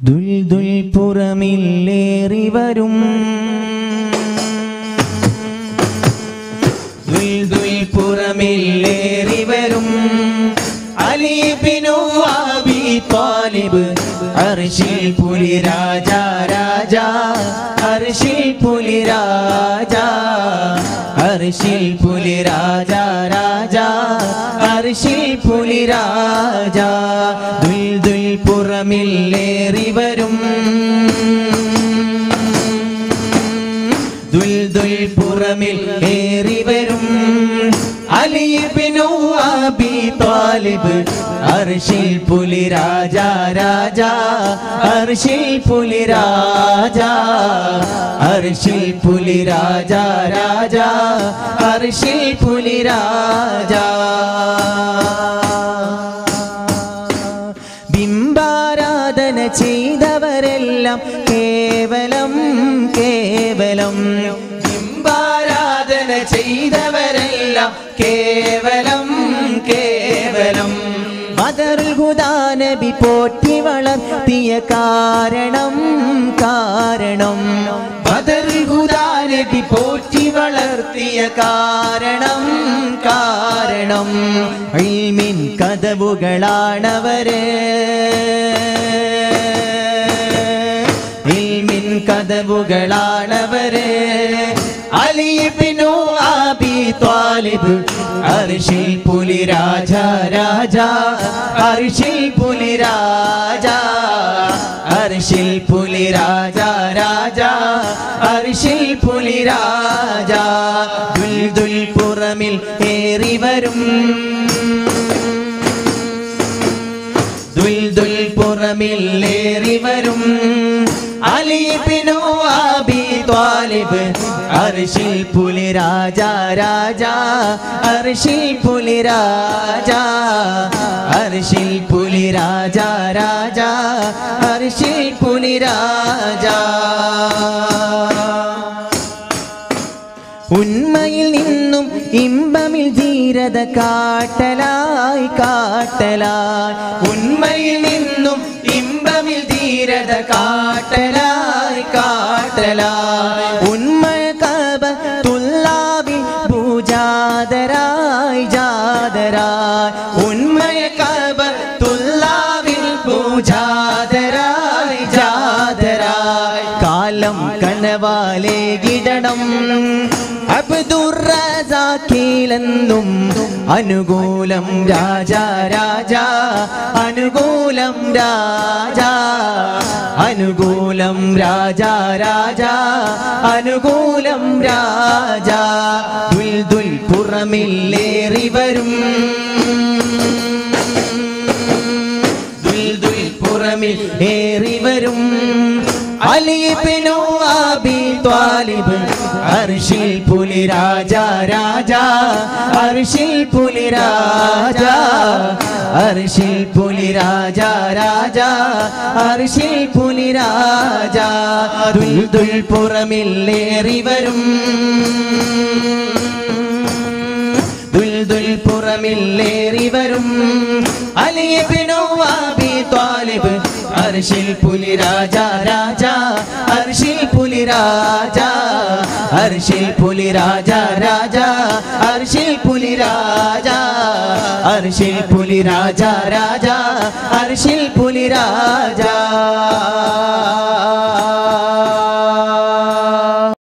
ദുൽ ദുൽ പുറമില്ലേറി വരും ദുൽ ദുൽ പുറമില്ലേറി വരും അലീബിനു Abi Talib അർശിൽ പുലി രാജ രാജ അർശിൽ പുലി രാജ അർശിൽ പുലി രാജ രാജ അർശിൽ പുലി രാജ ദുൽ ദുൽ പുറമില്ലേറി വരും ദുൽ ദുൽ പുറമിൽ ഏറി വരും അലിബിനു അബി താലിബ് അർശിൽ പുലി രാജ രാജ അർശിൽ പുലി രാജ അർശിൽ പുലി രാജ രാജ അർശിൽ പുലി രാജ ബിംബാരാധന ചെയ്തവരെല്ലാം കേവലം കേവലം ബിംബാരാധന ചെയ്തവരെല്ലാം കേവലം കേവലം ബദറുൽ ഹുദാ നബി പോറ്റി വളർത്തിയ കാരണം കാരണം ബദറുൽ ഹുദാ നബി പോറ്റി വളർത്തിയ കാരണം കാരണം ഇൽമിൻ കഥവുകളാണവര് ഇൽമിൻ കഥവുകളാണവര് അലിബിനു അബി താലിബ് അർശിൽ പുലി രാജ രാജ അർശിൽ പുലി രാജ അർശിൽ പുലി രാജ രാജ അർശിൽ പുലി രാജ ദുൽ ദുൽ പുറമിൽ ഏറി വരും ദുൽ ദുൽ പുറമിൽ ഏറി വരും അലിബിനു അബി ത്വാലിബ് അർശിൽ പുലി രാജ രാജ അർശിൽ പുലി രാജ അർശിൽ പുലി രാജ രാജ അർശിൽ പുലി രാജ ഉന്മയിൽ നിന്നും ഇമ്പമിൽ ധീരത കാട്ടലായി കാട്ടലായി ഉന്മയിൽ നിന്നും ഇമ്പമിൽ ധീരത കാട്ടലായി കാട്ടലായി ഉന്മയ കബ തുല്ലാബി പൂജാതരായി ജാതരായി ഉന്മയ കബ തുല്ലാബിൽ പൂജാതരായി ജാതരായി കാലം കനവാലേ കിടണം അബ്ദുറസാക്കിലെന്നും അനുകൂലം രാജ രാജ അനുകൂലം രാജ അനുകൂലം രാജ രാജ അനുകൂലം രാജ ദുൽ ദുൽ പുറമില്ലേറി വരും ദുൽ ദുൽ പുറമിൽ ഏറി വരും അലിബിനു അബി ത്വാലിബ് അർശിൽ പുലി രാജ രാജ അർശിൽ പുലി രാജ അർശിൽ പുലി രാജ രാജ അർശിൽ പുലി രാജ ദുൽ ദുൽ പുറമില്ലേറി വരും ദുൽ ദുൽ പുറമില്ലേറി വരും അലിയബിനു അബി ത്വാലിബ് അർശിൽ പുലി രാജ രാജ അർശിൽ പുലി രാജ അർശിൽ പുലി രാജ രാജ അർശിൽ പുലി രാജ അർശിൽ പുലി രാജ രാജ അർശിൽ പുലി രാജ